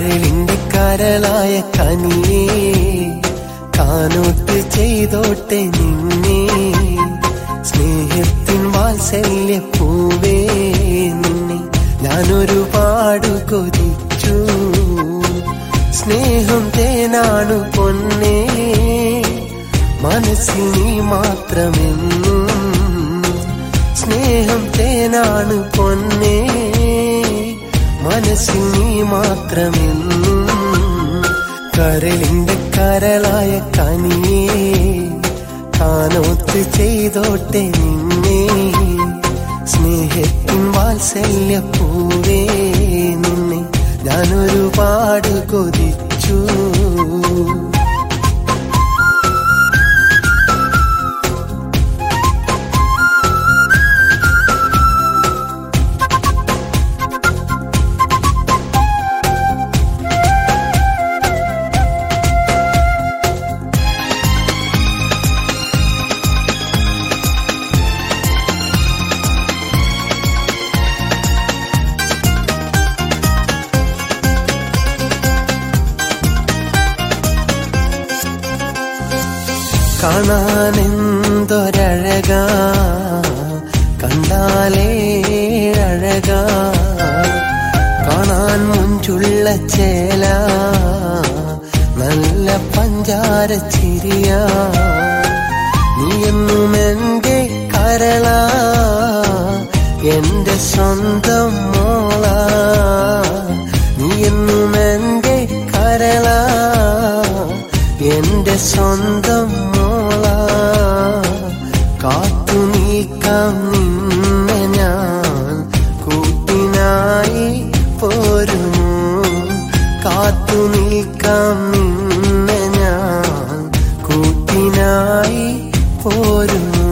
കരളിന്റെ കരളായ കനിയേ കാനോട്ട് ചെയ്തോട്ടെ നിന്നെ സ്നേഹത്തിൻ വാത്സല്യ പൂവേ നിന്നെ ഞാനൊരുപാട് കൊതിച്ചു സ്നേഹം തേനാണു പൊന്നേ മനസ്സിൽ നീ മാത്രമെന്നും സ്നേഹം തേനാണ് പൊന്നേ മനസ്സിൽ നീ മാത്രമെന്നും കരളിന്റെ കരളായ കനിയേ കാനോത്ത് ചെയ്തോട്ടെ നിന്നെ സ്നേഹത്തിൻ വാത്സല്യ പൂവേ നിന്നെ ഞാനൊരുപാട് കൊതിച്ചു കാണാനെന്തൊരഴക കണ്ടാലേ അഴക കാണാൻ മുഞ്ചുള്ള ചേല നല്ല പഞ്ചാര ചിരിയ നീ എന്നും എന്റെ കരള എന്റെ സ്വന്തം മോള നീ എന്നും എന്റെ കരള എന്റെ സ്വന്തം മോള കാത്തു നീക്കാം നിന്നെ ഞാൻ കൂട്ടിനായി പോരുമോ കാത്തു നീക്കാം നിന്നെ ഞാൻ കൂട്ടിനായി പോരുമോ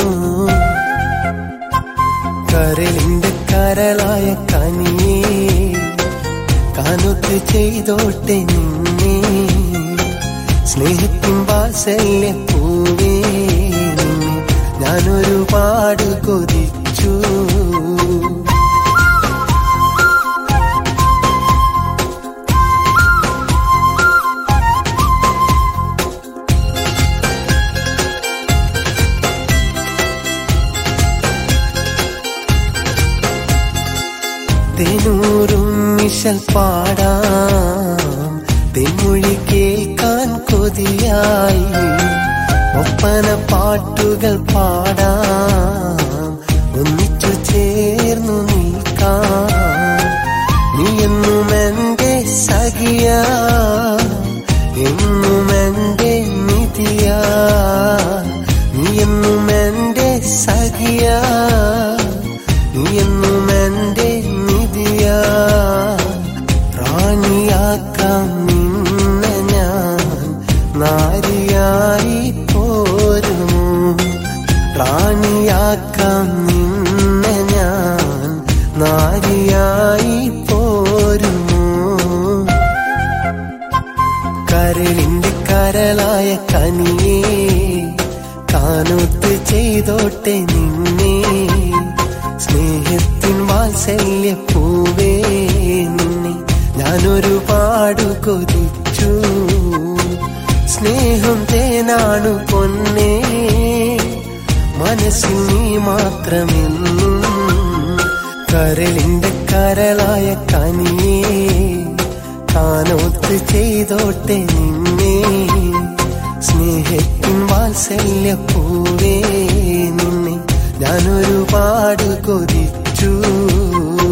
കരളിന്റെ കരളായ കനിയേ കാനൊത്ത് ചെയ്തോട്ടെ നിന്നെ സ്നേഹത്തിൻ വാത്സല്യ പൂവേ നിന്നെ ഞാനൊരുപാട് കൊതിച്ചു തെനൂറും മിശൽ പാടാം തെന്മൊഴി കേൾക്കാൻ കൊതിയായി ഒപ്പന പാട്ടുകൾ പാടാം ഒന്നിച്ചു ചേർന്നു നിൽക്കാം നീ എന്നും എന്റെ സഖിയ എന്നും എന്റെ നിധിയ നീ എന്നും എന്റെ സഖിയ നീ എന്നും എന്റെ നിധിയ റാണിയാക്കാം നിന്നെ ഞാൻ നാരിയായി പോരുമോ റാണിയാക്കാം നിന്നെ ഞാൻ നാരിയായി പോരുമോ കരളിന്റെ കരളായ കനിയേ കാനൊത്ത് ചെയ്തോട്ടെ നിന്നെ സ്നേഹത്തിൻ വാത്സല്യ പൂവേ നിന്നെ ഞാനൊരുപാട് കൊതിച്ചു സ്നേഹം തേനാണു പൊന്നേ മനസ്സിൽ നീ മാത്രമെന്നും കരളിന്റെ കരളായ കനിയേ കാനോത്ത് ചെയ്തോട്ടെ നിന്നെ സ്നേഹത്തിൻ വാത്സല്യ പൂവേ നിന്നെ ഞാനൊരുപാട് കൊതിച്ചു